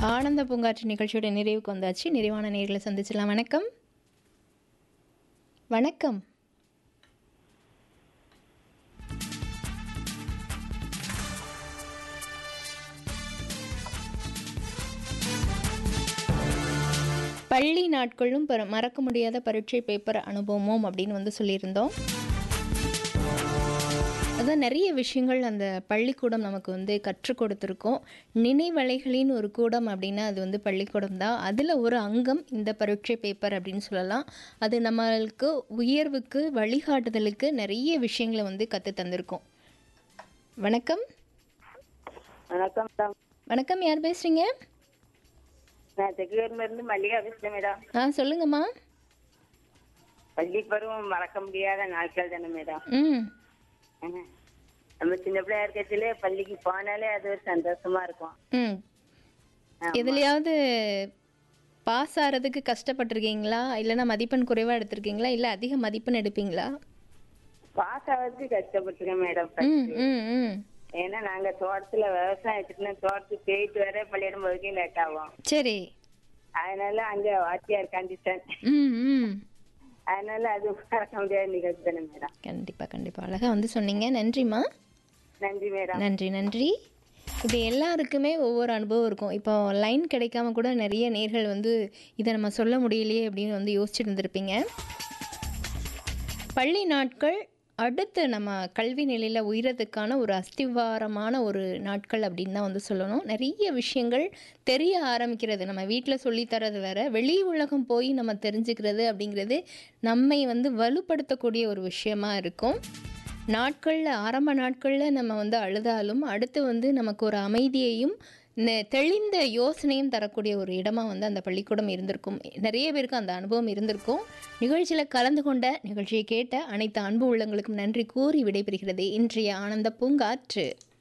ஆனந்த பூங்காற்று நிகழ்ச்சியோட நிறைவுக்கு வந்தாச்சு நிறைவான நேர்களை சந்திச்சிடலாம் வணக்கம் வணக்கம் பள்ளி நாட்களும் பர- மறக்க முடியாத பரீட்சை பேப்பர் அனுபவமும் அப்படின்னு வந்து சொல்லியிருந்தோம் அதான் நிறைய விஷயங்கள் அந்த பள்ளிக்கூடம் நமக்கு வந்து கற்றுக் கொடுத்துருக்கோம் நினைவலைகளின் ஒரு கூடம் அப்படின்னா அது வந்து பள்ளிக்கூடம் தான் அதில் ஒரு அங்கம் இந்த பரீட்சை பேப்பர் அப்படின்னு சொல்லலாம் அது நம்மளுக்கு உயர்வுக்கு வழிகாட்டுதலுக்கு நிறைய விஷயங்களை வந்து கற்று தந்திருக்கோம் வணக்கம் வணக்கம் மேடம் வணக்கம் யார் பேசுகிறீங்க நான் தெற்குவேர்ல இருந்து மல்லிகா பேசுறேன் மேடம் ஆ சொல்லுங்கம்மா பள்ளி பருவம் மறக்க முடியாத நாட்கள் தானே மேடம் ம் ஆஹ். நம்ம சின்ன பிள்ளையா இருக்கச்சிலே பள்ளிக்கு போனாலே அது ஒரு சந்தோஷமா இருக்கும் ம் எதுலையாவது பாஸ் ஆகிறதுக்கு கஷ்டப்பட்டிருக்கீங்களா இல்லைன்னா மதிப்பெண் குறைவாக எடுத்திருக்கீங்களா இல்லை அதிக மதிப்பெண் எடுப்பீங்களா பாஸ் ஆகிறதுக்கு கஷ்டப்பட்டிருக்கேன் மேடம் ம் ம் ம் ஏன்னா நாங்க தோட்டத்துல விவசாயம் வச்சுட்டு தோட்டத்துக்கு போயிட்டு வர பள்ளியிடம் போதுக்கே லேட் ஆகும் சரி அதனால அங்க வாத்தியார் கண்டிஷன் ம் ம் அதனால அது மறக்க முடியாத நிகழ்ச்சி தானே மேடம் கண்டிப்பாக கண்டிப்பாக அழகாக வந்து சொன்னீங்க நன்றிம்மா நன்றி மேடம் நன்றி நன்றி இது எல்லாருக்குமே ஒவ்வொரு அனுபவம் இருக்கும் இப்போ லைன் கிடைக்காம கூட நிறைய நேர்கள் வந்து இதை நம்ம சொல்ல முடியலையே அப்படின்னு வந்து யோசிச்சுட்டு இருந்திருப்பீங்க பள்ளி நாட்கள் அடுத்து நம்ம கல்வி நிலையில் உயரத்துக்கான ஒரு அஸ்திவாரமான ஒரு நாட்கள் அப்படின்னு தான் வந்து சொல்லணும் நிறைய விஷயங்கள் தெரிய ஆரம்பிக்கிறது நம்ம வீட்டில் சொல்லித்தரது வேற வெளி உலகம் போய் நம்ம தெரிஞ்சுக்கிறது அப்படிங்கிறது நம்மை வந்து வலுப்படுத்தக்கூடிய ஒரு விஷயமா இருக்கும் நாட்களில் ஆரம்ப நாட்களில் நம்ம வந்து அழுதாலும் அடுத்து வந்து நமக்கு ஒரு அமைதியையும் நெ- தெளிந்த யோசனையும் தரக்கூடிய ஒரு இடமா வந்து அந்த பள்ளிக்கூடம் இருந்திருக்கும் நிறைய பேருக்கு அந்த அனுபவம் இருந்திருக்கும் நிகழ்ச்சியில் கலந்து கொண்ட நிகழ்ச்சியை கேட்ட அனைத்து அன்பு உள்ளங்களுக்கும் நன்றி கூறி விடைபெறுகிறது இன்றைய ஆனந்த பூங்காற்று